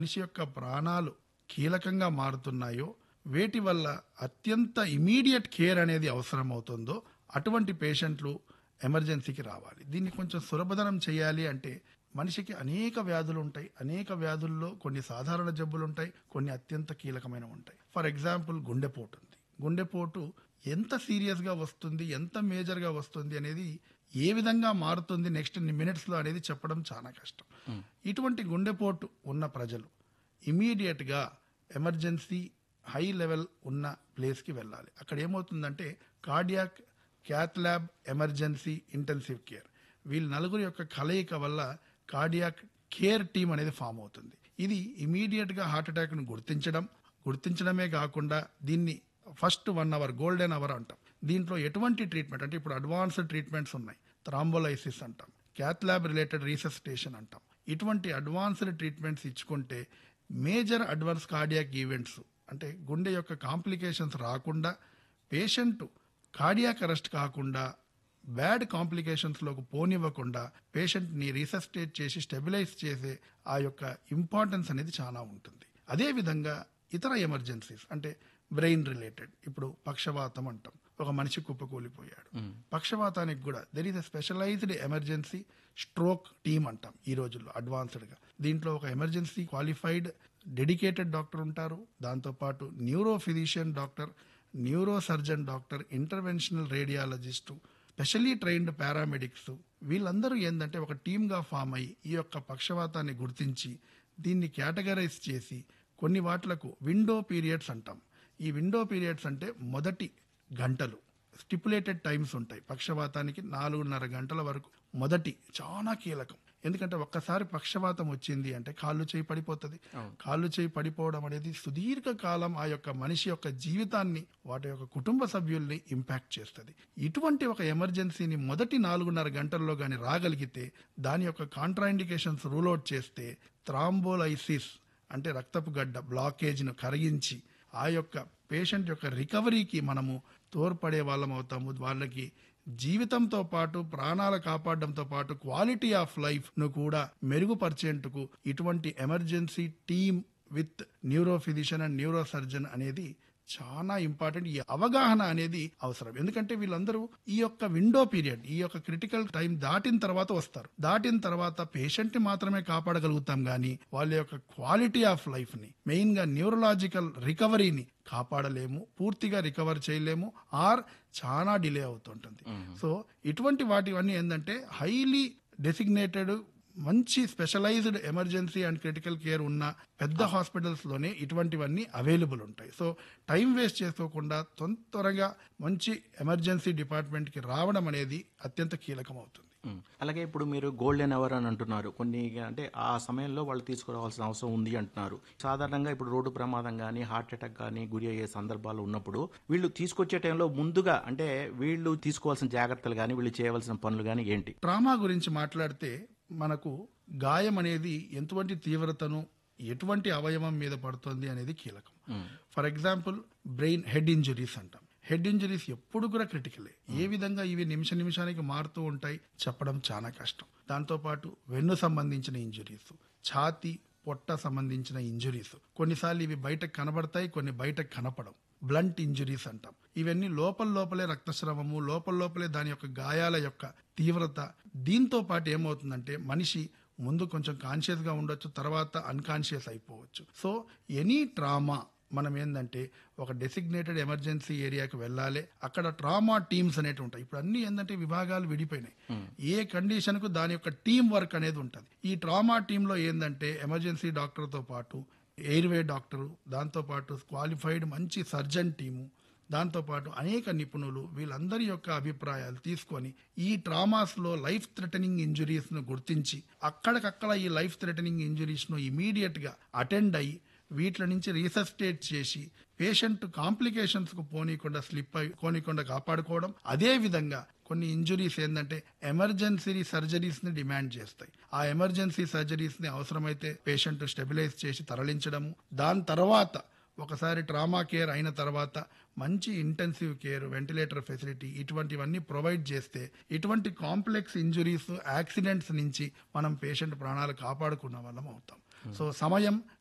మనిషి యొక్క ప్రాణాలు కీలకంగా మారుతున్నాయో వేటి వల్ల అత్యంత ఇమీడియట్ కేర్ అనేది అవసరం అవుతుందో అటువంటి పేషెంట్లు ఎమర్జెన్సీకి రావాలి దీన్ని కొంచెం సులభతరం చేయాలి అంటే మనిషికి అనేక వ్యాధులు ఉంటాయి అనేక వ్యాధుల్లో కొన్ని సాధారణ జబ్బులు ఉంటాయి కొన్ని అత్యంత కీలకమైన ఉంటాయి ఫర్ ఎగ్జాంపుల్ గుండెపోటు ఉంది గుండెపోటు ఎంత సీరియస్గా వస్తుంది ఎంత మేజర్గా వస్తుంది అనేది ఏ విధంగా మారుతుంది నెక్స్ట్ మినిట్స్లో అనేది చెప్పడం చాలా కష్టం ఇటువంటి గుండెపోటు ఉన్న ప్రజలు ఇమీడియట్గా ఎమర్జెన్సీ హై లెవెల్ ఉన్న ప్లేస్కి వెళ్ళాలి అక్కడ ఏమవుతుందంటే cardiac cath lab emergency intensive care వీళ్ళ నలుగురు యొక్క కలయిక వల్ల కార్డియాక్ కేర్ టీమ్ అనేది ఫామ్ అవుతుంది ఇది ఇమీడియట్గా హార్ట్ అటాక్ను గుర్తించడం గుర్తించడమే కాకుండా దీన్ని first one hour golden hour అంటాం దీంట్లో ఎటువంటి ట్రీట్మెంట్ అంటే ఇప్పుడు అడ్వాన్స్డ్ ట్రీట్మెంట్స్ ఉన్నాయి థ్రాంబోలైసిస్ అంటాం క్యాత్ ల్యాబ్ రిలేటెడ్ రీసెసిటేషన్ అంటాం ఇటువంటి అడ్వాన్స్డ్ ట్రీట్మెంట్స్ ఇచ్చుకుంటే మేజర్ అడ్వాన్స్ కార్డియాక్ ఈవెంట్స్ అంటే గుండె యొక్క కాంప్లికేషన్స్ రాకుండా పేషెంట్ కార్డియాక్ అరెస్ట్ కాకుండా బ్యాడ్ కాంప్లికేషన్స్లోకి పోనివ్వకుండా పేషెంట్ని రీసెస్టేట్ చేసి స్టెబిలైజ్ చేసే ఆ యొక్క ఇంపార్టెన్స్ అనేది చాలా ఉంటుంది అదేవిధంగా ఇతర ఎమర్జెన్సీస్ అంటే బ్రెయిన్ రిలేటెడ్ ఇప్పుడు పక్షవాతం అంటాం ఒక మనిషి కుప్పకూలిపోయాడు పక్షవాతానికి కూడా there is a specialised emergency stroke team అంటాం ఈ రోజుల్లో అడ్వాన్స్డ్గా దీంట్లో ఒక ఎమర్జెన్సీ క్వాలిఫైడ్ డెడికేటెడ్ డాక్టర్ ఉంటారు దాంతోపాటు neuro physician doctor neuro surgeon doctor interventional radiologist specially trained paramedics వీళ్ళందరూ ఏంటంటే ఒక టీమ్గా ఫామ్ అయ్యి ఈ యొక్క పక్షవాతాన్ని గుర్తించి దీన్ని కేటగరైజ్ చేసి కొన్ని వాట్లకు విండో పీరియడ్స్ అంటాం ఈ విండో పీరియడ్స్ అంటే మొదటి గంటలు స్టిపులేటెడ్ టైమ్స్ ఉంటాయి పక్షవాతానికి నాలుగున్నర గంటల వరకు మొదటి చాలా కీలకం ఎందుకంటే ఒక్కసారి పక్షవాతం వచ్చింది అంటే కాళ్ళు చేయి పడిపోతుంది కాళ్ళు చేయి పడిపోవడం అనేది సుదీర్ఘ కాలం ఆ యొక్క మనిషి యొక్క జీవితాన్ని వాటి యొక్క కుటుంబ సభ్యుల్ని ఇంపాక్ట్ చేస్తుంది ఇటువంటి ఒక ఎమర్జెన్సీని మొదటి నాలుగున్నర గంటల్లో కానీ రాగలిగితే దాని యొక్క కాంట్రాఇండికేషన్స్ రూల్ అవుట్ చేస్తే థ్రాంబోలైసిస్ అంటే రక్తపు గడ్డ బ్లాకేజ్ను కరిగించి ఆ యొక్క పేషెంట్ యొక్క రికవరీకి మనము తోడ్పడే వాళ్ళం అవుతాము వాళ్ళకి జీవితంతో పాటు ప్రాణాలు కాపాడడంతో పాటు క్వాలిటీ ఆఫ్ లైఫ్ ను కూడా మెరుగుపరిచేందుకు ఇటువంటి emergency team with neuro physician and neuro surgeon అనేది చాలా ఇంపార్టెంట్ ఈ అవగాహన అనేది అవసరం ఎందుకంటే వీళ్ళందరూ ఈ యొక్క విండో పీరియడ్ ఈ యొక్క క్రిటికల్ టైం దాటిన తర్వాత వస్తారు దాటిన తర్వాత పేషెంట్ ని మాత్రమే కాపాడగలుగుతాం కానీ వాళ్ళ యొక్క క్వాలిటీ ఆఫ్ లైఫ్ ని మెయిన్ గా న్యూరలాజికల్ రికవరీని కాపాడలేము పూర్తిగా రికవర్ చేయలేము ఆర్ చాలా డిలే అవుతుంటుంది సో ఇటువంటి వాటివన్నీ ఏంటంటే హైలీ డెసిగ్నేటెడ్ మంచి specialised emergency and critical care ఉన్న పెద్ద హాస్పిటల్స్ లోనే ఇటువంటివన్నీ అవైలబుల్ ఉంటాయి సో టైం వేస్ట్ చేసుకోకుండా తొందరగా మంచి ఎమర్జెన్సీ డిపార్ట్మెంట్ కి రావడం అనేది అత్యంత కీలకం అవుతుంది ఉమ్. అలాగే ఇప్పుడు మీరు గోల్డెన్ అవర్ అని అంటున్నారు కొన్ని అంటే ఆ సమయంలో వాళ్ళు తీసుకురావాల్సిన అవసరం ఉంది అంటున్నారు సాధారణంగా ఇప్పుడు రోడ్డు ప్రమాదం కానీ హార్ట్ అటాక్ కానీ గురి అయ్యే సందర్భాలు ఉన్నప్పుడు వీళ్ళు తీసుకొచ్చే టైంలో ముందుగా అంటే వీళ్ళు తీసుకోవాల్సిన జాగ్రత్తలు కానీ వీళ్ళు చేయవలసిన పనులు కానీ ఏంటి ట్రామా గురించి మాట్లాడితే మనకు గాయం అనేది ఎటువంటి తీవ్రతను ఎటువంటి అవయవం మీద పడుతుంది అనేది కీలకం for example brain head injuries అంటాం హెడ్ ఇంజరీస్ ఎప్పుడు కూడా క్రిటికలే ఏ విధంగా ఇవి నిమిష నిమిషానికి మారుతూ ఉంటాయి చెప్పడం చాలా కష్టం దాంతోపాటు వెన్ను సంబంధించిన ఇంజురీస్ ఛాతీ పొట్ట సంబంధించిన ఇంజురీస్ కొన్నిసార్లు ఇవి బయటకు కనబడతాయి కొన్ని బయటకు కనపడవు బ్లంట్ ఇంజురీస్ అంటాం ఇవన్నీ లోపల లోపలే రక్తస్రావము లోపల లోపలే దాని యొక్క గాయాల యొక్క తీవ్రత దీంతో పాటు ఏమవుతుందంటే మనిషి ముందు కొంచెం కాన్షియస్ గా ఉండొచ్చు తర్వాత అన్కాన్షియస్ అయిపోవచ్చు సో ఎనీ ట్రామా మనం ఏంటంటే ఒక డెసిగ్నేటెడ్ ఎమర్జెన్సీ ఏరియాకి వెళ్ళాలి అక్కడ ట్రామా టీమ్స్ అనేవి ఉంటాయి ఇప్పుడు అన్ని ఏంటంటే విభాగాలు విడిపోయినాయి ఏ కండిషన్ కు దాని యొక్క టీం వర్క్ అనేది ఉంటుంది ఈ ట్రామా టీంలో ఏంటంటే ఎమర్జెన్సీ డాక్టర్తో పాటు ఎయిర్వే డాక్టరు దాంతోపాటు క్వాలిఫైడ్ మంచి సర్జన్ టీము దాంతోపాటు అనేక నిపుణులు వీళ్ళందరి యొక్క అభిప్రాయాలు తీసుకొని ఈ ట్రామాస్లో లైఫ్ థ్రెటనింగ్ ఇంజురీస్ను గుర్తించి అక్కడికక్కడ ఈ లైఫ్ థ్రెటనింగ్ ఇంజురీస్ను ఇమీడియట్గా అటెండ్ అయ్యి వీటి నుంచి రీసెస్టేట్ చేసి పేషెంట్ కాంప్లికేషన్స్కు పోనీయకుండా స్లిప్ అయి పోనీయకుండా కాపాడుకోవడం అదే విధంగా కొన్ని ఇంజురీస్ ఏంటంటే ఎమర్జెన్సీ సర్జరీస్ ని డిమాండ్ చేస్తాయి ఆ ఎమర్జెన్సీ సర్జరీస్ ని అవసరమైతే పేషెంట్ స్టెబిలైజ్ చేసి తరలించడము దాని తర్వాత ఒకసారి ట్రామా కేర్ అయిన తర్వాత మంచి ఇంటెన్సివ్ కేర్ వెంటిలేటర్ ఫెసిలిటీ ఇటువంటివన్నీ ప్రొవైడ్ చేస్తే ఇటువంటి కాంప్లెక్స్ ఇంజురీస్ యాక్సిడెంట్స్ నుంచి మనం పేషెంట్ ప్రాణాలు కాపాడుకున్న వాళ్ళం అవుతాం సో సమయం